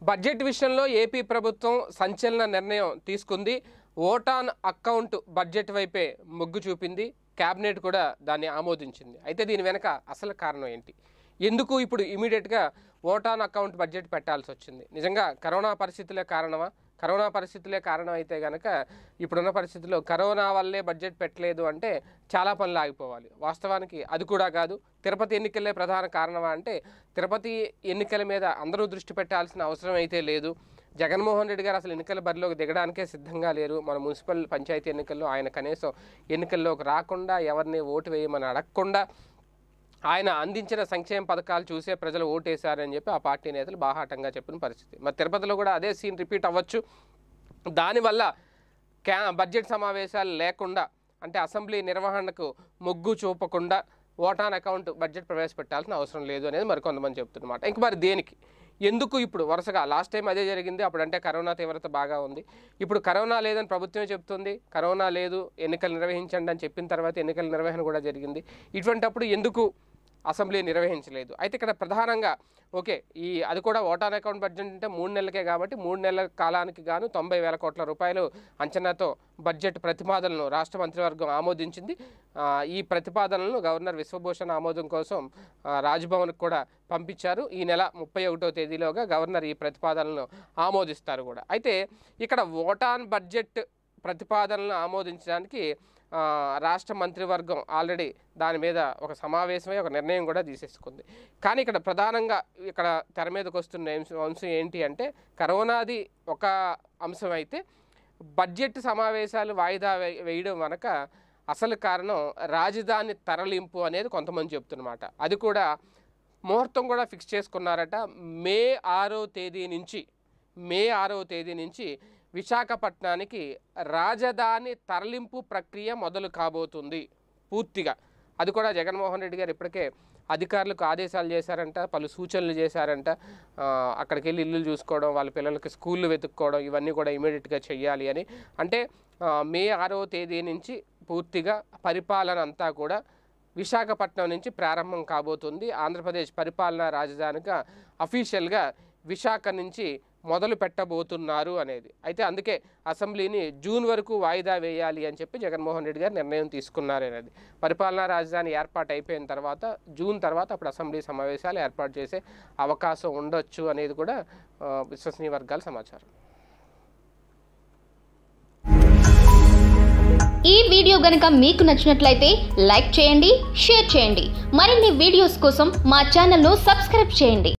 budget విషయంలో AP ప్రభుత్వం సంచలన నిర్ణయం తీసుకుంది ఓటాన్ అకౌంట్ బడ్జెట్ వైపే మొగ్గు చూపింది కేబినెట్ కూడా దాన్ని ఆమోదించింది అయితే దీని వెనక అసలు కారణం ఏంటి ఎందుకు ఇప్పుడు ఇమీడియట్గా ఓటాన్ అకౌంట్ బడ్జెట్ పెట్టాల్సి వచ్చింది నిజంగా కరోనా పరిస్థితులే కారణమా కరోనా పరిస్థితులే కారణం అయితే కనుక ఇప్పుడున్న పరిస్థితుల్లో కరోనా వల్లే బడ్జెట్ పెట్టలేదు అంటే చాలా పనులు ఆగిపోవాలి వాస్తవానికి అది కూడా కాదు తిరుపతి ఎన్నికలే ప్రధాన కారణమా అంటే తిరుపతి ఎన్నికల మీద అందరూ దృష్టి పెట్టాల్సిన అవసరం అయితే లేదు జగన్మోహన్ రెడ్డి గారు అసలు ఎన్నికల బరిలోకి దిగడానికే సిద్ధంగా లేరు మన మున్సిపల్ పంచాయతీ ఎన్నికల్లో ఆయన కనీసం ఎన్నికల్లోకి రాకుండా ఎవరిని ఓటు వేయమని అడగకుండా ఆయన అందించిన సంక్షేమ పథకాలు చూసే ప్రజలు ఓటేశారని చెప్పి ఆ పార్టీ నేతలు బాహాటంగా చెప్పిన పరిస్థితి మరి తిరుపతిలో కూడా అదే సీన్ రిపీట్ అవ్వచ్చు దానివల్ల క్యా బడ్జెట్ సమావేశాలు లేకుండా అంటే అసెంబ్లీ నిర్వహణకు మొగ్గు చూపకుండా ఓటాన్ అకౌంట్ బడ్జెట్ ప్రవేశపెట్టాల్సిన అవసరం లేదు అనేది మరి కొంతమంది చెప్తున్నమాట ఇంక మరి దేనికి ఎందుకు ఇప్పుడు వరుసగా లాస్ట్ టైం అదే జరిగింది అప్పుడంటే కరోనా తీవ్రత బాగా ఉంది ఇప్పుడు కరోనా లేదని ప్రభుత్వమే చెప్తుంది కరోనా లేదు ఎన్నికలు నిర్వహించండి అని చెప్పిన తర్వాత ఎన్నికల నిర్వహణ కూడా జరిగింది ఇటువంటప్పుడు ఎందుకు అసెంబ్లీ నిర్వహించలేదు అయితే ఇక్కడ ప్రధానంగా ఓకే ఈ అది కూడా ఓటాన్ అకౌంట్ బడ్జెట్ అంటే మూడు నెలలకే కాబట్టి మూడు నెలల కాలానికి గాను తొంభై వేల కోట్ల రూపాయలు అంచనాతో బడ్జెట్ ప్రతిపాదనలు రాష్ట్ర మంత్రివర్గం ఆమోదించింది ఆ, ఈ ప్రతిపాదనలను గవర్నర్ విశ్వభూషణ్ ఆమోదం కోసం ఆ, రాజ్భవన్కి కూడా పంపించారు ఈ నెల ముప్పై ఒకటో తేదీలోగా గవర్నర్ ఈ ప్రతిపాదనలను ఆమోదిస్తారు కూడా అయితే ఇక్కడ ఓటాన్ బడ్జెట్ ప్రతిపాదనలను ఆమోదించడానికి ఆ, రాష్ట్ర మంత్రివర్గం ఆల్రెడీ దాని మీద ఒక సమావేశమై ఒక నిర్ణయం కూడా తీసేసుకుంది కానీ ఇక్కడ ప్రధానంగా ఇక్కడ తెర మీదకి వస్తున్న అంశం అంశం ఏంటి అంటే కరోనాది ఒక అంశం అయితే బడ్జెట్ సమావేశాలు వాయిదా వే- వేయడం వెనక అసలు కారణం రాజధాని తరలింపు అనేది కొంతమంది చెప్తున్నమాట అది కూడా ముహూర్తం కూడా ఫిక్స్ చేసుకున్నారట మే ఆరో తేదీ నుంచి మే ఆరో తేదీ నుంచి విశాఖపట్నానికి రాజధాని తరలింపు ప్రక్రియ మొదలు కాబోతుంది పూర్తిగా అది కూడా జగన్మోహన్ రెడ్డి గారు ఇప్పటికే అధికారులకు ఆదేశాలు చేశారంట పలు సూచనలు చేశారంట ఆ, అక్కడికి వెళ్ళి ఇల్లు చూసుకోవడం వాళ్ళ పిల్లలకి స్కూళ్ళు వెతుక్కోవడం ఇవన్నీ కూడా ఇమీడియట్గా చెయ్యాలి అని అంటే ఆ, మే ఆరో తేదీ నుంచి పూర్తిగా పరిపాలన అంతా కూడా విశాఖపట్నం నుంచి ప్రారంభం కాబోతుంది ఆంధ్రప్రదేశ్ పరిపాలనా రాజధానిగా అఫీషియల్గా విశాఖ నుంచి మొదలు పెట్టబోతున్నారు అనేది అయితే అందుకే అసెంబ్లీని జూన్ వరకు వాయిదా వేయాలి అని చెప్పి జగన్మోహన్ రెడ్డి గారు నిర్ణయం తీసుకున్నారు అనేది పరిపాలనా రాజధాని ఏర్పాటు అయిపోయిన తర్వాత జూన్ తర్వాత అప్పుడు అసెంబ్లీ సమావేశాలు ఏర్పాటు చేసే అవకాశం ఉండొచ్చు అనేది కూడా ఆ, విశ్వసనీయ వర్గాల సమాచారం ఈ వీడియో గనుక మీకు నచ్చినట్లయితే లైక్ చేయండి షేర్ చేయండి మరిన్ని వీడియోస్ కోసం మా ఛానల్ను సబ్స్క్రైబ్ చేయండి